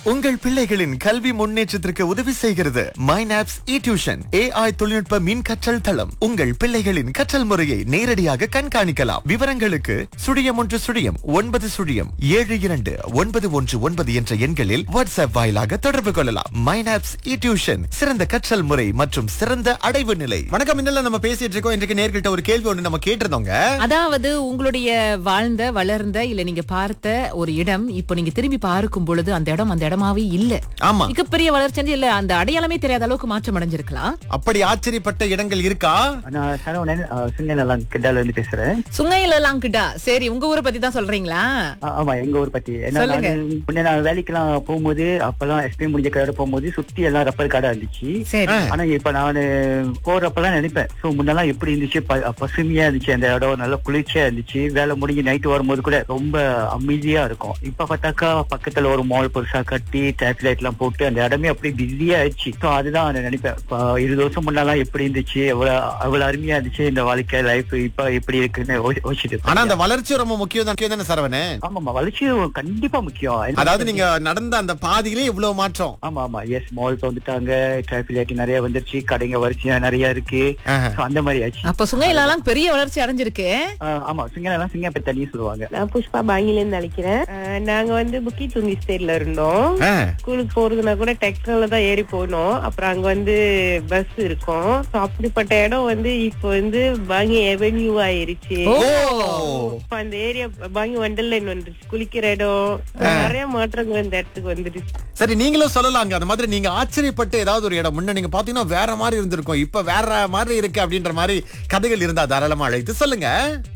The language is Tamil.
உங்கள் பிள்ளைகளின் கல்வி முன்னேற்றத்திற்கு உதவி செய்கிறது மைனாப்ஸ் இ டியூஷன் ஏஐ தொழில்நுட்ப மின் கற்றல் தளம் உங்கள் பிள்ளைகளின் கற்றல் முறையை நேரடியாக கண்காணிக்கலாம் விவரங்களுக்கு சுழியம் ஒன்று சுழியம் ஒன்பது சுழியம் ஏழு இரண்டு ஒன்பது ஒன்று ஒன்பது என்ற எண்களில் வாட்ஸ்அப் வாயிலாக தொடர்பு கொள்ளலாம் மைனாப்ஸ் இ டியூஷன் சிறந்த கற்றல் முறை மற்றும் சிறந்த அடைவு நிலை வணக்கம் இன்னல நம்ம பேசிட்டு இருக்கோம் இன்றைக்கு நேர்கிட்ட ஒரு கேள்வி ஒண்ணு நம்ம கேட்டிருந்தோங்க அதாவது உங்களுடைய வாழ்ந்த வளர்ந்த இல்ல நீங்க பார்த்த ஒரு இடம் இப்போ நீங்க திரும்பி பார்க்கும் பொழுது அந்த இடம் அந்த இடமாவே இல்ல ஆமா மிகப்பெரிய வளர்ச்சி இல்ல அந்த அடையாளமே தெரியாத அளவுக்கு மாற்றம் அடைஞ்சிருக்கலாம் அப்படி ஆச்சரியப்பட்ட இடங்கள் இருக்கா நான் சரவணன் சிங்கநல்லாம் கிட்டால இருந்து பேசுறேன் சுங்கையில எல்லாம் கிட்டா சரி உங்க ஊரை பத்தி தான் சொல்றீங்களா ஆ, ஆமா எங்க ஊர் பத்தி ஏன்னா சொல்லுங்க. நானு முன்ன நான் வேலைக்கெல்லாம் போகும்போது அப்பெல்லாம் எஸ்பி முடிஞ்ச கடை போகும்போது சுத்தி எல்லாம் ரப்பர் கடை இருந்துச்சு சரி ஆனா இப்ப நானு போறப்பெல்லாம் நினைப்பேன் சோ முன்னெல்லாம் எப்படி இருந்துச்சு ப- பசுமையா இருந்துச்சு அந்த இடம் நல்லா குளிர்ச்சியா இருந்துச்சு வேலை முடிஞ்சு நைட்டு வரும்போது கூட ரொம்ப அமைதியா இருக்கும் இப்ப பார்த்தாக்கா பக்கத்துல ஒரு மால் பெருசா கட்டி டேப் லைட் எல்லாம் போட்டு அந்த இடமே அப்படியே பிஸியா ஆயிடுச்சு சோ அதுதான் நான் நினைப்பேன் இப்ப இருபது வருஷம் முன்னெல்லாம் எப்படி இருந்துச்சு எவ்வளவு அவ்வளவு அருமையா இருந்துச்சு இந்த வாழ்க்கை லைஃப் இப்ப எப்படி இருக்குன்னு யோசி- யோசிச்சுட்டு இருப்பேன். ஆனா அந்த வளர்ச்சி ரொம்ப முக்கியம் தான் தானே சரவணே ஆமாமா வளர்ச்சி கண்டிப்பா முக்கியம் அதாவது நீங்க நடந்த அந்த பாதியிலே இவ்வளவு மாற்றம் ஆமா ஆமா எஸ் மால் வந்துட்டாங்க டிராபிக் லைட் நிறைய வந்துருச்சு கடைங்க வரிசையா நிறைய இருக்கு ஆஹா. So, அந்த மாதிரி ஆச்சு அப்ப சுங்கையில எல்லாம் பெரிய வளர்ச்சி அடைஞ்சிருக்கு ஆஹ் ஆமா சிங்கலாம் சிங்கப்ப தண்ணி சொல்லுவாங்க நான் புஷ்பா பாங்கில இருந்து அழைக்கிறேன் அஹ் நாங்க வந்து புக்கி துங்கி ஸ்டேட்ல இருந்தோம் ஆ. ஸ்கூலுக்கு போறதுனா கூட டெக்ஸ்டைல தான் ஏறி போகணும் அப்புறம் அங்க வந்து பஸ் இருக்கும் So அப்படிப்பட்ட இடம் வந்து இப்போ வந்து பாங்கி எவென்யூ ஆயிருச்சு ஓ இப்ப அந்த ஏரியா பாங்கி வண்டர்லைன் வந்துருச்சு குளிக்கிற இடம் நிறைய மாற்றங்கள் இந்த இடத்துக்கு வந்துருச்சு சரி நீங்களும் சொல்லலாங்க அந்த மாதிரி நீங்க ஆச்சரியப்பட்டு ஏதாவது ஒரு இடம் முன்ன நீங்க பாத்தீங்கன்னா வேற மாதிரி இருந்திருக்கும் இப்ப வேற மாதிரி இருக்கு அப்படின்ற மாதிரி கதைகள் இருந்தா தாராளமா அழைத்து சொல்லுங்க